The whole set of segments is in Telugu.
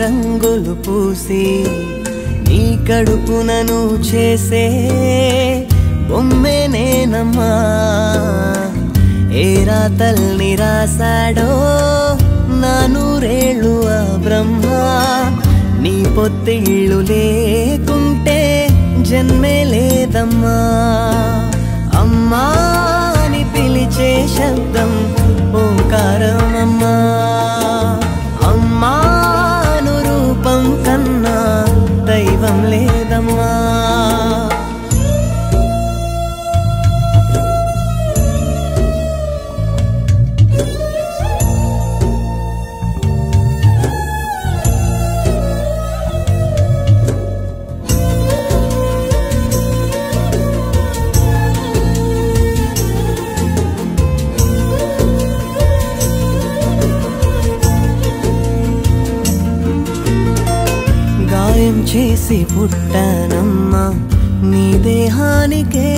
రంగులు పూసి నీ కడుపునను చేసే బొమ్మే నేనమ్మా ఏ రాతల్ని రాశాడో నా నూరేళ్ళు ఆ బ్రహ్మ నీ పొత్తిళ్ళు లేకుంటే జన్మే లేదమ్మా అమ్మా అని పిలిచే శబ్దం ఓంకారం అమ్మా అమ్మాను రూపం కన్నా దైవం లేదమ్మా గాయం చేసి పుట్టానమ్మా నీ దేహానికే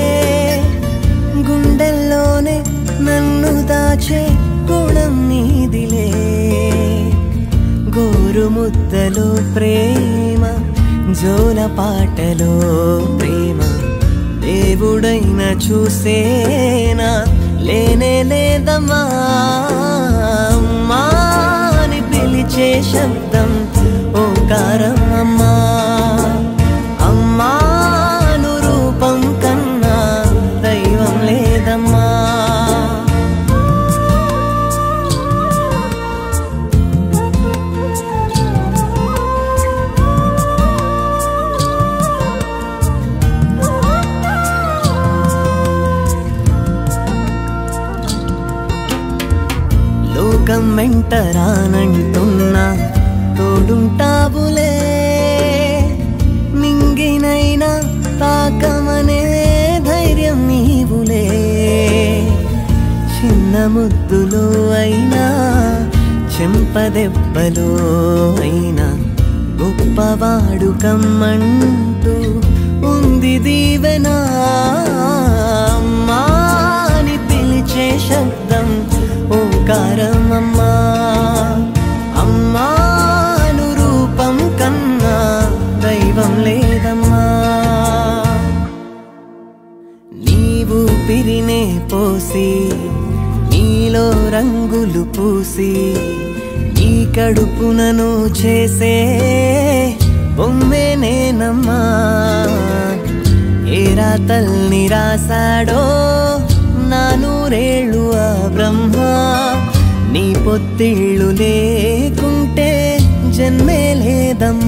గుండెల్లోనే నన్ను దాచే గుణం నీదిలే గోరు ముద్దలో ప్రేమ జోల పాటలో ప్రేమ దేవుడైన చూసేనా లేనే లేదమ్మా అమ్మా అని పిలిచే శబ్దం ఓంకారం అమ్మా అమ్మాను రూపం కన్నా దైవం లేదమ్మా లోకం వెంట రానంటున్నా తోడుంటావులే నింగినైనా తాకమనే ధైర్యం నీవులే చిన్న ముద్దులో అయినా చెంపదెబ్బలో అయినా గొప్పవాడు కమ్మంటూ ఉంది దీవెనా అమ్మా అని పిలిచే శబ్దం ఓంకారం అమ్మా అమ్మాను రూపం కన్నా దైవం లేదమ్మా నీవు పిరినే పోసి నీలో రంగులు పూసి నీ కడుపునను చేసే బొమ్మే నేనమ్మా ఏ రాతల్ని రాశాడో నా నూరేళ్ళు ఆ బ్రహ్మ నీ పొత్తిళ్ళు లేకుంటే జన్మే లేదమ్మా